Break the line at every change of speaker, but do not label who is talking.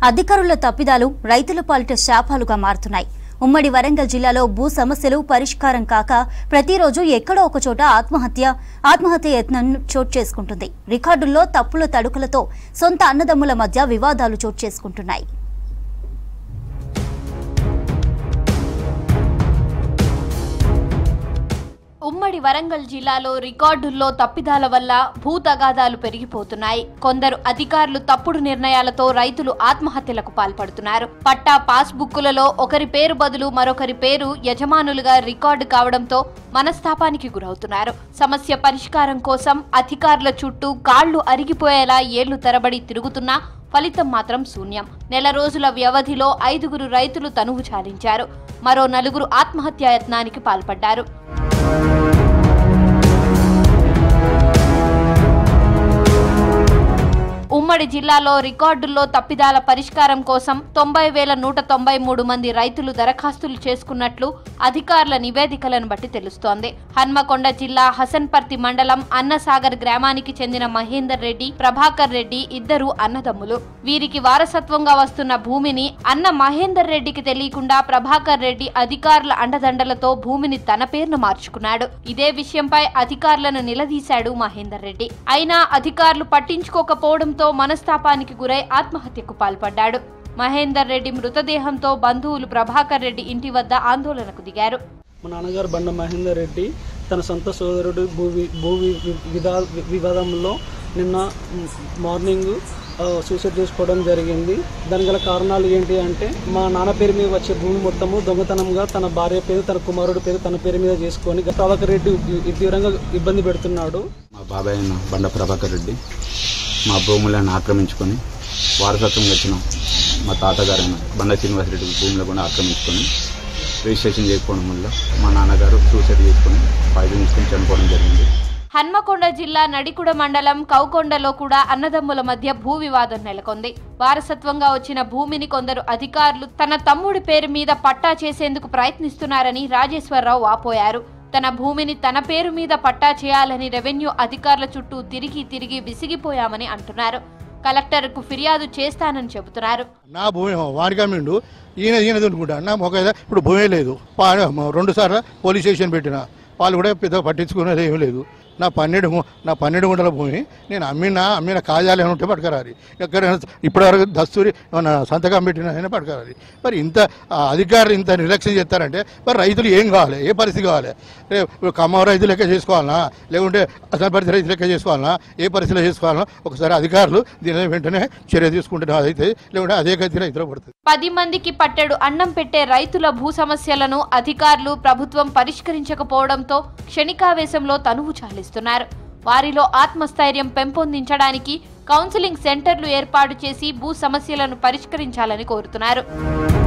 అధికారుల తప్పిదాలు రైతుల పాలిట శాపాలుగా మారుతున్నాయి ఉమ్మడి వరంగల్ జిల్లాలో భూ సమస్యలు పరిష్కారం కాక ప్రతిరోజు ఎక్కడో ఒక చోట ఆత్మహత్య ఆత్మహత్య యత్నం చోటు చేసుకుంటుంది రికార్డుల్లో తప్పుల తడుకలతో సొంత అన్నదమ్ముల మధ్య వివాదాలు చోటు చేసుకుంటున్నాయి
ఉమ్మడి వరంగల్ జిల్లాలో రికార్డుల్లో తప్పిదాల వల్ల భూ తగాదాలు పెరిగిపోతున్నాయి కొందరు అధికారులు తప్పుడు నిర్ణయాలతో రైతులు ఆత్మహత్యలకు పాల్పడుతున్నారు పట్టా పాస్ బుక్కులలో ఒకరి పేరు బదులు మరొకరి పేరు యజమానులుగా రికార్డు కావడంతో మనస్తాపానికి గురవుతున్నారు సమస్య పరిష్కారం కోసం అధికారుల చుట్టూ కాళ్లు అరిగిపోయేలా ఏళ్లు తరబడి తిరుగుతున్నా ఫలితం మాత్రం శూన్యం నెల రోజుల వ్యవధిలో ఐదుగురు రైతులు తనువు చాలించారు మరో నలుగురు ఆత్మహత్యాయత్నానికి పాల్పడ్డారు ఉమ్మడి జిల్లాలో రికార్డుల్లో తప్పిదాల పరిష్కారం కోసం తొంభై వేల నూట తొంభై మూడు మంది రైతులు దరఖాస్తులు చేసుకున్నట్లు అధికారుల నివేదికలను బట్టి తెలుస్తోంది హన్మకొండ జిల్లా హసన్పర్తి మండలం అన్నసాగర్ గ్రామానికి చెందిన మహేందర్ రెడ్డి ప్రభాకర్ రెడ్డి ఇద్దరు అన్నదమ్ములు వీరికి వారసత్వంగా వస్తున్న భూమిని అన్న మహేందర్ రెడ్డికి తెలియకుండా ప్రభాకర్ రెడ్డి అధికారుల అండదండలతో భూమిని తన పేరును మార్చుకున్నాడు ఇదే విషయంపై అధికారులను నిలదీశాడు మహేందర్ రెడ్డి అయినా అధికారులు పట్టించుకోకపోవడంతో మనస్తాపానికి గురై ఆత్మహత్యకు పాల్పడ్డాడు మహేందర్ రెడ్డి మృతదేహంతో బంధువులు ప్రభాకర్ రెడ్డి ఇంటి వద్ద ఆందోళనకు దిగారు
మా నాన్నగారు బండ మహేందర్ రెడ్డి తన సొంత సోదరుడు భూ వి- భూ వి- వి- విదా వివాదంలో నిన్న మ్, మార్నింగ్ ఆ, సూసైడ్ చేసుకోవడం జరిగింది దాని గల కారణాలు ఏంటి అంటే మా నాన్న పేరు మీద వచ్చే భూమి మొత్తము దొంగతనంగా తన భార్య పేరు తన కుమారుడు పేరు తన పేరు మీద చేసుకొని ప్రభాకర్ రెడ్డి ఈ- తీవ్రంగా ఇబ్బంది పెడుతున్నాడు
మా బాబాయ్ అయిన బండ ప్రభాకర్ రెడ్డి మా భూములను ఆక్రమించుకొని వారసత్వంగా వచ్చిన మా తాతగారైన బండ శ్రీనివాసరెడ్డి భూములు కూడా ఆక్రమించుకొని రిజిస్ట్రేషన్ చేయకపోవడం వల్ల మా నాన్నగారు సూసైడ్ చేసుకొని పాయిజన్ తీసుకొని చనిపోవడం జరిగింది
హన్మకొండ జిల్లా నడికుడ మండలం కౌకొండలో కూడా అన్నదమ్ముల మధ్య భూ వివాదం నెలకొంది వారసత్వంగా వచ్చిన భూమిని కొందరు అధికారులు తన తమ్ముడి పేరు మీద పట్టా చేసేందుకు ప్రయత్నిస్తున్నారని రాజేశ్వరరావు వాపోయారు తన భూమిని తన పేరు మీద పట్టా చేయాలని రెవెన్యూ అధికారుల చుట్టూ తిరిగి తిరిగి విసిగిపోయామని అంటున్నారు కలెక్టర్కు ఫిర్యాదు చేస్తానని చెబుతున్నారు
నా భూమి వాడికి అమ్మిండు ఈయన ఈయన దున్నుకుంటా నా మొక్క ఇప్పుడు భూమే లేదు పా- రెండు సార్లు పోలీస్ స్టేషన్ పెట్టిన వాళ్ళు కూడా పెద్ద పట్టించుకునేది ఏమీ లేదు నా పన్నెండు గు- నా పన్నెండు గుంటల భూమి నేను అమ్మినా అమ్మిన కాజాలు ఏమైనా ఉంటే పట్టుకరాలి ఎక్కడైనా ఇప్పటివరకు దస్తూరి ఏమన్నా సంతకం పెట్టినా అయినా పట్టుకరాలి మరి ఇంత ఆ, అధికారులు ఇంత నిర్లక్ష్యం చేస్తారంటే మరి రైతులు ఏం కావాలి ఏ పరిస్థితి కావాలి రేపు ఇప్పుడు ఖమ్మం రైతు లెక్క చేసుకోవాలనా లేకుంటే అసలు రైతు లెక్క చేసుకోవాలనా ఏ పరిస్థితిలో చేసుకోవాలనా ఒకసారి అధికారులు దీని వెంటనే చర్య తీసుకుంటే అయితే లేకుంటే అదే గతి రైతులు పడుతుంది
పది మందికి పట్టెడు అన్నం పెట్టే రైతుల భూ సమస్యలను అధికారులు ప్రభుత్వం పరిష్కరించకపోవడంతో క్షణికావేశంలో తనువు చాలిస్తున్నారు వారిలో ఆత్మస్థైర్యం పెంపొందించడానికి కౌన్సిలింగ్ సెంటర్లు ఏర్పాటు చేసి భూ సమస్యలను పరిష్కరించాలని కోరుతున్నారు